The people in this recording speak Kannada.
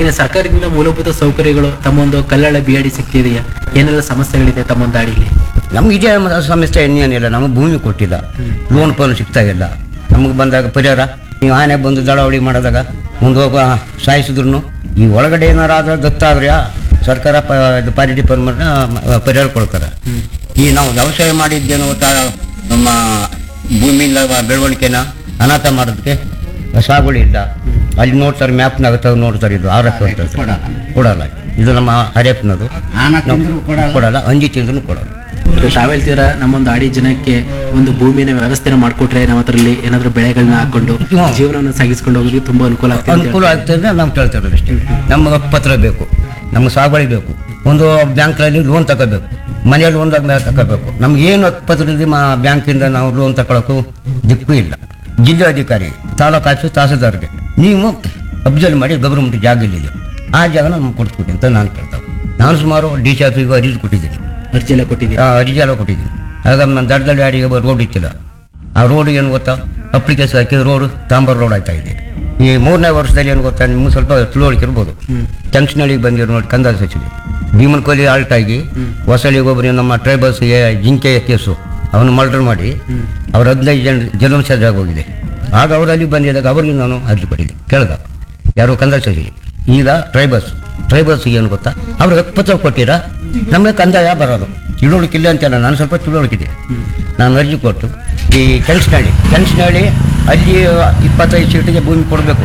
ಹಾಗೆ ಸರ್ಕಾರದಿಂದ ಮೂಲಭೂತ ಸೌಕರ್ಯಗಳು ತಮ್ಮ ಒಂದು ಕಲ್ಲಳ ಬಿಯಾಡಿ ಸಿಗ್ತಿದೆಯಾ ಏನೆಲ್ಲ ಸಮಸ್ಯೆಗಳಿದೆ ತಮ್ಮ ಒಂದು ದಾಡಿಲಿ ನಮ್ಗೆ ಇದೇ ಮ- ಸಮಸ್ಯೆ ಇನ್ನೇನಿಲ್ಲ ನಮಗೆ ಭೂಮಿ ಕೊಟ್ಟಿಲ್ಲ ಲೋನ್ ಪೋನ್ ಸಿಗ್ತಾ ಇಲ್ಲ ನಮಗೆ ಬಂದಾಗ ಪರಿಹಾರ ನೀವು ಆನೆ ಬಂದು ದಳವಳಿ ಮಾಡಿದಾಗ ಮುಂದೆ ಹೋಗುವ ಸಾಯಿಸಿದ್ರು ಈ ಒಳಗಡೆ ಏನಾರ ಆದ್ರೆ ಗೊತ್ತಾದ್ರೆ ಸರ್ಕಾರ ಪ ಇದು ಪಾರಿ ಡಿಪಾರ್ಟ್ಮೆಂಟ್ ಪರಿಹಾರ ಕೊಡ್ತಾರೆ ಈ ನಾವು ವ್ಯವಸಾಯ ಮಾಡಿದ್ದೇನೋ ತ ನಮ್ಮ ಭೂಮಿಯಿಂದ ಬೆಳವಣಿಗೆನ ಅನಾಥ ಮಾಡೋದಕ್ಕೆ ಸಾಗುವಳಿ ಇಲ್ಲ ಅಲ್ಲಿ ನೋಡ್ತಾರೆ ಮ್ಯಾಪ್ನಾಗ ತೆಗೆದು ನೋಡ್ತಾರೆ ಇದು ಆರ್ ಎಫ್ ಅಂತ ಕೊಡಲ್ಲ ಇದು ನಮ್ಮ ಹರಿಯಪ್ಪನದು ಕೊಡಲ್ಲ ಅಂಜಿ ತಿಂದ್ರು ಕೊಡಲ್ಲ ತಾವ್ ಹೇಳ್ತೀರಾ ನಮ್ಮೊಂದು ಆಡಿ ಜನಕ್ಕೆ ಒಂದು ಭೂಮಿನ ವ್ಯವಸ್ಥೆನ ಮಾಡ್ಕೊಟ್ರೆ ನಾವು ಅದರಲ್ಲಿ ಏನಾದ್ರು ಬೆಳೆಗಳನ್ನ ಹಾಕೊಂಡು ಹ್ಮ್. ಜೀವನವನ್ನು ಸಾಗಿಸ್ಕೊಂಡು ಹೋಗೋದಕ್ಕೆ ತುಂಬಾ ಅನುಕೂಲ ಆಗ್ತದೆ ಅಂತ ಅನುಕೂಲ ಆಗ್ತದೆ ನಾವು ಕೇಳ್ತಾ ಇರೋದು ಅಷ್ಟೇ ನಮಗೆ ಪತ್ರ ಬೇಕು ನಮ್ಗೆ ಸಾಗುವಳಿ ಬೇಕು ಒಂದು ಬ್ಯಾಂಕ್ನಲ್ಲಿ ಲೋನ್ ತಗೋಬೇಕು ಮನೆ ಲೋನ್ ತಗೋಬೇಕು ನಮ್ಗೆ ಏನು ಪತ್ರದಲ್ಲಿ ಮಾ ಬ್ಯಾಂಕಿಂದ ನಾವು ಲೋನ್ ತಗೊಳಕ್ಕೂ ದಿಕ್ಕೂ ಇಲ್ಲ ಜಿಲ್ಲಾಧಿಕಾರಿ ತಾಲೂಕು ಆಫೀಸ್ ತಹಸೀಲ್ದಾರ್ಗೆ ನೀವು ಅಬ್ಸರ್ವ್ ಮಾಡಿ ಗೌರ್ಮೆಂಟ್ ಜಾಗ ಇಲ್ಲಿದೆ ಆ ಜಾಗ ನಮ್ಗೆ ಕೊಡ್ಸ್ಕೊಡಿ ಅಂತ ನಾನು ಕೇಳ್ತಾವೆ ನಾನು ಸುಮಾರು ಡಿ ಸಿ ಆಫೀಸ್ಗೆ ಅರ್ಜಿ ಕೊಟ್ಟಿದ್ದೀನಿ ಅರ್ಜಿ ಎಲ್ಲ ಕೊಟ್ಟಿದ್ದೀವಿ ಆ, ಅರ್ಜಿ ಎಲ್ಲ ಕೊಟ್ಟಿದ್ದೀನಿ ಆಗ ನನ್ನ ದಡ್ಡದಲ್ಲಿ ಅಡಿಗೆ ರೋಡ್ ಇತ್ತಿಲ್ಲ ಆ ರೋಡ್ ಏನು ಗೊತ್ತಾ ಅಪ್ಲಿಕೇಶನ್ ಹಾಕಿ ರೋಡ್ ತಾಂಬರ್ ರೋಡ್ ಆಯ್ತಾ ಇದೆ ಈ ಮೂರನೇ ವರ್ಷದಲ್ಲಿ ಏನು ಗೊತ್ತಾ ನಿಮ್ಗೆ ಸ್ವಲ್ಪ ತಿಳುವಳಿಕೆ ಇರ್ಬೋದು ಜಂಕ್ಷನಳ್ಳಿಗೆ ಬಂದಿರೋ ನೋಡಿ ಕಂದಾಯ ಸಚಿವೆ ಭೀಮನ್ ಕೊಹ್ಲಿ ಆಲ್ಟ್ ಆಗಿ ಹೊಸಳಿಗೆ ಒಬ್ಬರು ನಮ್ಮ ಟ್ರೈಬಲ್ಸ್ಗೆ ಜಿಂಕೆ ಕೇಸು ಅವನು ಮರ್ಡರ್ ಮಾಡಿ ಅವ್ರ ಹದಿನೈದು ಜನ ಜನ ಸಜಾಗಿ ಹೋಗಿದೆ ಆಗ ಅವರಲ್ಲಿ ಬಂದಿದ್ದಾಗ ಅವ್ರಿಗೆ ನಾನು ಅರ್ಜಿ ಕೊಟ್ಟಿದ್ದೆ ಕೇಳ್ದ ಯಾರು ಕಂದಾಯ ಸಚಿವೆ ಈಗ ಟ್ರೈಬಲ್ಸ್ ಟ್ರೈಬಲ್ಸ್ ಏನು ಗೊತ್ತಾ ಅವ್ರಿಗೆ ಹಕ್ಕುಪತ್ರ ಕೊಟ್ಟಿರ ನಮಗೆ ಕಂದಾಯ ಬರೋದು ತಿಳುವಳಿಕೆ ಇಲ್ಲ ಅಂತಲ್ಲ ನಾನು ಸ್ವಲ್ಪ ತಿಳುವಳಿಕೆ ಇದೆ ನಾನು ಅರ್ಜಿ ಕೊಟ್ಟು ಈ ಕೆಲ್ಸನಹಳ್ಳಿ ಕೆಲ್ಸನಹಳ್ಳಿ ಅಲ್ಲಿ ಇಪ್ಪತ್ತೈದು ಸೀಟಿಗೆ ಭೂಮಿ ಕೊಡಬೇಕು